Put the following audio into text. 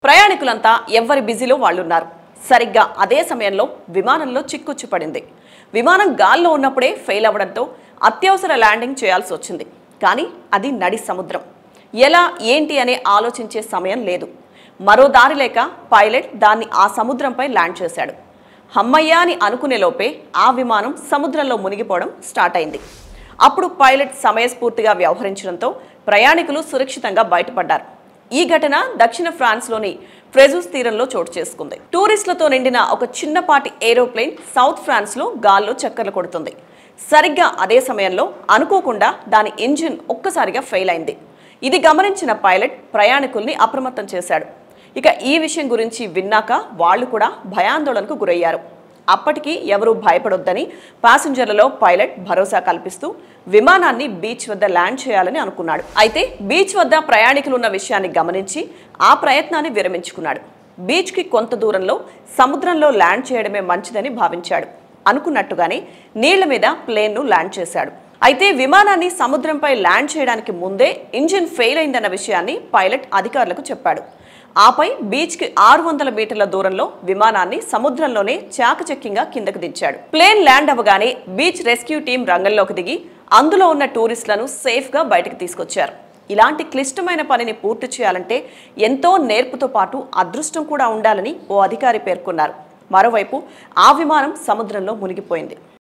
ప్రయాణికులంతా ఎవ్వరి బిజీలో వాళ్ళున్నారు సరిగ్గా అదే సమయంలో విమానంలో చిక్కుచ్చు పడింది విమానం గాల్లో ఉన్నప్పుడే ఫెయిల్ అవ్వడంతో అత్యవసర ల్యాండింగ్ చేయాల్సి వచ్చింది కానీ అది నడి సముద్రం ఎలా ఏంటి అనే ఆలోచించే సమయం లేదు మరో దారి లేక పైలట్ దాన్ని ఆ సముద్రంపై ల్యాండ్ చేశాడు హమ్మయ్య అని అనుకునే లోపే ఆ విమానం సముద్రంలో మునిగిపోవడం స్టార్ట్ అయింది అప్పుడు పైలట్ సమయస్ఫూర్తిగా వ్యవహరించడంతో ప్రయాణికులు సురక్షితంగా బయటపడ్డారు ఈ ఘటన దక్షిణ ఫ్రాన్స్లోని ఫ్రెజూస్ తీరంలో చోటు చేసుకుంది టూరిస్టులతో నిండిన ఒక చిన్నపాటి ఏరోప్లేన్ సౌత్ ఫ్రాన్స్లో గాల్లో చక్కర్లు కొడుతుంది సరిగ్గా అదే సమయంలో అనుకోకుండా దాని ఇంజిన్ ఒక్కసారిగా ఫెయిల్ అయింది ఇది గమనించిన పైలట్ ప్రయాణికుల్ని అప్రమత్తం చేశాడు ఇక ఈ విషయం గురించి విన్నాక వాళ్ళు కూడా భయాందోళనకు గురయ్యారు అప్పటికి ఎవరూ భయపడొద్దని ప్యాసింజర్లలో పైలట్ భరోసా కల్పిస్తూ విమానాన్ని బీచ్ వద్ద ల్యాండ్ చేయాలని అనుకున్నాడు అయితే బీచ్ వద్ద ప్రయాణికులు ఉన్న విషయాన్ని గమనించి ఆ ప్రయత్నాన్ని విరమించుకున్నాడు బీచ్కి కొంత దూరంలో సముద్రంలో ల్యాండ్ చేయడమే మంచిదని భావించాడు అనుకున్నట్టుగానే నీళ్ల మీద ప్లేన్ను ల్యాండ్ చేశాడు అయితే విమానాన్ని సముద్రంపై ల్యాండ్ చేయడానికి ముందే ఇంజిన్ ఫెయిల్ అయిందన్న విషయాన్ని పైలట్ అధికారులకు చెప్పాడు ఆపై బీచ్కి ఆరు వందల మీటర్ల దూరంలో విమానాన్ని సముద్రంలోనే చాకచక్యంగా కిందకు దించాడు ప్లేన్ ల్యాండ్ అవ్వగానే బీచ్ రెస్క్యూ టీం రంగంలోకి దిగి అందులో ఉన్న టూరిస్టులను సేఫ్గా బయటకు తీసుకొచ్చారు ఇలాంటి క్లిష్టమైన పనిని పూర్తి చేయాలంటే ఎంతో నేర్పుతో పాటు అదృష్టం కూడా ఉండాలని ఓ అధికారి పేర్కొన్నారు మరోవైపు ఆ విమానం సముద్రంలో మునిగిపోయింది